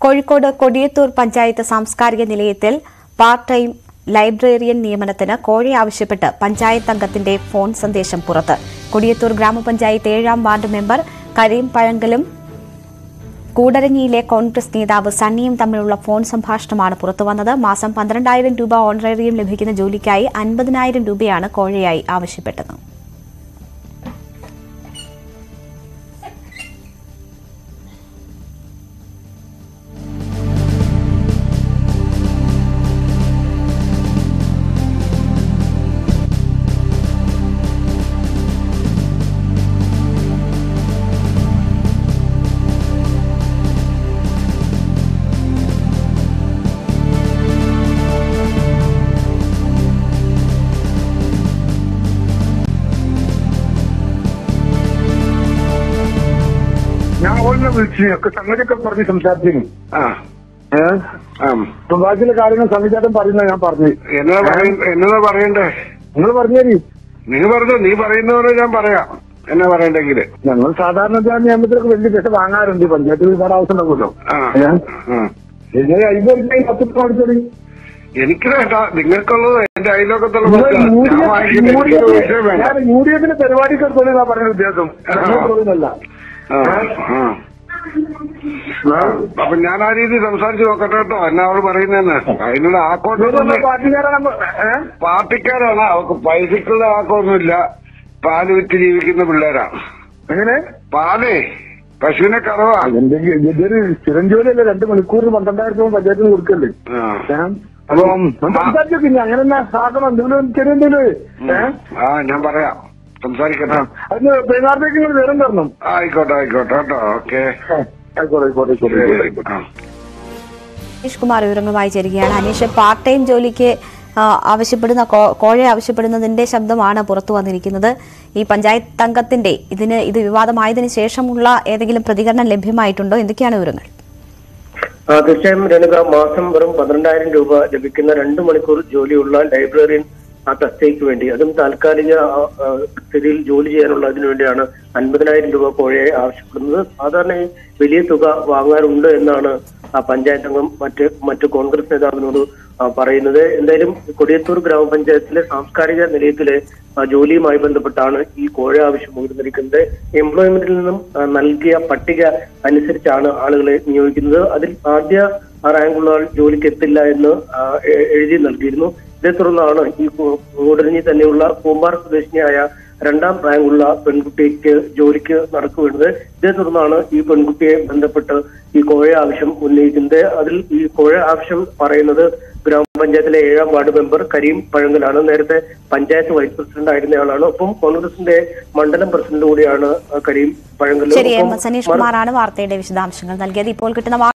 കോഴിക്കോട് കൊടിയത്തൂർ പഞ്ചായത്ത് സാംസ്കാരിക നിലയത്തിൽ part time librarian നിയമനത്തിന് കോഴ ആവശ്യപ്പെട്ട് പഞ്ചായത്ത് അംഗത്തിന്റെ ഫോൺ സന്ദേശം പുറത്ത് കൊടിയത്തൂർ ഗ്രാമപഞ്ചായത്ത് ഏഴാം വാർഡ് മെമ്പർ കരീം പഴങ്കലും കൂടരഞ്ഞിയിലെ കോൺഗ്രസ് നേതാവ് സണ്ണിയും തമ്മിലുള്ള ഫോൺ സംഭാഷണമാണ് പുറത്തുവന്നത് മാസം പന്ത്രണ്ടായിരം രൂപ ഓണറേറിയം ലഭിക്കുന്ന ജോലിക്കായി അൻപതിനായിരം രൂപയാണ് കോഴയായി ആവശ്യപ്പെട്ടത് ഞാൻ ഓളിനെ വിളിച്ചു ഒക്കെ സംഗതിയൊക്കെ പറഞ്ഞ് സംസാരിച്ചിരുന്നു ആ ഏഹ് ആ ഇപ്പൊ ബാക്കിയുള്ള കാര്യങ്ങൾ സംവിധാനം പറയുന്ന ഞാൻ പറഞ്ഞു എന്നതാ പറയ എന്നതാ പറയണ്ടേ നിങ്ങൾ പറഞ്ഞേരി നീ പറഞ്ഞു നീ പറയുന്ന പോലെ ഞാൻ പറയാം എന്നാ പറയണ്ടെങ്കില് ഞങ്ങൾ സാധാരണ നിയമത്തിലൊക്കെ വലിയ പൈസ വാങ്ങാറുണ്ട് പഞ്ചായത്തിൽ ഒരുപാട് ആവശ്യം ഉണ്ടാവുമല്ലോ ആ ഏഹ് ആ. എങ്ങനെ അയ്പത് രൂപ പത്ത് രൂപ കാണിച്ചോളി എനിക്ക് വേണ്ട നിങ്ങൾക്കുള്ളത് എന്റെ അയലോക്കത്തുള്ള നിങ്ങൾ മക്കളാ. യു ഡി ഞാൻ എഫ്- വാങ്ങിക്കുന്ന യു ഡി എനിക്ക് എഫ്- വിഷയം വേണ്ട ഞാൻ യു ഡി എഫിന്റെ പരിപാടിക്ക് എടുത്തോളൂ പറഞ്ഞ ഉദ്ദേശം ഞങ്ങൾക്കുള്ളതല്ല. ആ, ആ. അപ്പൊ ഞാൻ ആ രീതി സംസാരിച്ച് നോക്കട്ടെ കേട്ടോ എന്നാ അവള് പറയുന്നതെന്ന് അതിനുള്ള നിങ്ങൾ ആക്കോട്ടൊന്നും നമ്മുടെ പാർട്ടിക്കാരാണ് ഏഹ് പാർട്ടിക്കാരാണ് അവർക്ക് പൈസക്കുള്ള ആക്കമൊന്നുമില്ല പാല് വിറ്റ് ജീവിക്കുന്ന പിള്ളേരാ എങ്ങനെ പാലേ പശുവിനെ കറവാ എന്തെങ്കിലും ഇതൊരു സ്ഥിരം ജോലിയല്ലേ രണ്ട് മണിക്കൂറിന് പന്ത്രണ്ടായിരം രൂപ പഞ്ചായത്തിന് കൊടുക്കല്ലേ ആ. ഏഹ്? അപ്പൊ സംസാരിച്ചു പിന്നെ അങ്ങനെ തന്നെ ആക്കണം എന്തെങ്കിലും ചെറിയ എന്തെങ്കിലും ഏഹ് ആ ഞാൻ പറയാം സംസാരിക്കട്ടെ അതിന് വൈകുന്നേരത്തേക്ക് നിങ്ങൾ വിവരം തരണം ആയിക്കോട്ടെ ആയിക്കോട്ടെ കേട്ടോ ഓക്കെ ആ, ആയിക്കോട്ടെ ആയിക്കോട്ടെ ആയിക്കോട്ടെ ആയിക്കോട്ടെ ആ അനീഷ് കുമാർ വിവരങ്ങളുമായി ചേരുകയാണ് അനീഷ് പാർട്ട് ടൈം ജോലിക്ക് ആ, ആവശ്യപ്പെടുന്ന കോ- കോഴ ആവശ്യപ്പെടുന്നതിന്റെ ശബ്ദമാണ് പുറത്തു വന്നിരിക്കുന്നത് ഈ പഞ്ചായത്ത് അംഗത്തിന്റെ ഇതിന് ഇത് വിവാദമായതിനു ശേഷമുള്ള ഏതെങ്കിലും പ്രതികരണം ലഭ്യമായിട്ടുണ്ടോ എന്തൊക്കെയാണ് വിവരങ്ങൾ ആ, തീർച്ചയായും രേണുക മാസം വെറും പന്ത്രണ്ടായിരം രൂപ ലഭിക്കുന്ന രണ്ട് മണിക്കൂർ ജോലിയുള്ള ലൈബ്രറിയൻ ആ തസ്തികയ്ക്ക് വേണ്ടി അതും താൽക്കാലിക ആ, ആ, സ്ഥിതിയിൽ ജോലി ചെയ്യാനുള്ള അതിനു വേണ്ടിയാണ് അൻപതിനായിരം രൂപ കോഴയെ ആവശ്യപ്പെടുന്നത് സാധാരണ ഈ വലിയ തുക വാങ്ങാറുണ്ട് എന്നാണ് ആ പഞ്ചായത്ത് അംഗം മറ്റ് മറ്റ് കോൺഗ്രസ് നേതാവിനോട് ആ, പറയുന്നത് എന്തായാലും കൊടിയത്തൂർ ഗ്രാമപഞ്ചായത്തിലെ സാംസ്കാരിക നിലയത്തിലെ ആ, ജോലിയുമായി ബന്ധപ്പെട്ടാണ് ഈ കോഴ ആവശ്യം ഉയർന്നിരിക്കുന്നത് എംപ്ലോയ്മെന്റിൽ നിന്നും ആ, നൽകിയ പട്ടിക അനുസരിച്ചാണ് ആളുകളെ നിയോഗിക്കുന്നത് അതിൽ ആദ്യ റാങ്കുള്ള ആൾ ജോലിക്ക് എത്തില്ല എന്ന് ആ, എ- എഴുതി നൽകിയിരുന്നു ഇതേ തുടർന്നാണ് ഈ കൂ- കൂടരഞ്ഞി തന്നെയുള്ള കൂമ്പാർ സ്വദേശിനിയായ രണ്ടാം റാങ്കുള്ള പെൺകുട്ടിക്ക് ജോലിക്ക് നടക്കു വീണത് ഇതേ തുടർന്നാണ് ഈ പെൺകുട്ടിയെ ബന്ധപ്പെട്ട് ഈ കോഴ ആവശ്യം ഉന്നയിക്കുന്നത് അതിൽ ഈ കോഴ ആവശ്യം പറയുന്നത് ഗ്രാമപഞ്ചായത്തിലെ ഏഴാം വാർഡ് മെമ്പർ കരീം പഴങ്കലാണ് നേരത്തെ പഞ്ചായത്ത് വൈസ് പ്രസിഡന്റ് ആയിരുന്നയാളാണ് ഒപ്പം കോൺഗ്രസിന്റെ മണ്ഡലം പ്രസിഡന്റ് കൂടിയാണ് ആ, കരീം പഴങ്കൽ ശരി എം ഒപ്പം എസ് അനീഷ് കുമാറാണ് വാർത്തയുടെ വിശദാംശങ്ങൾ നൽകിയത് ഇപ്പോൾ കിട്ടുന്ന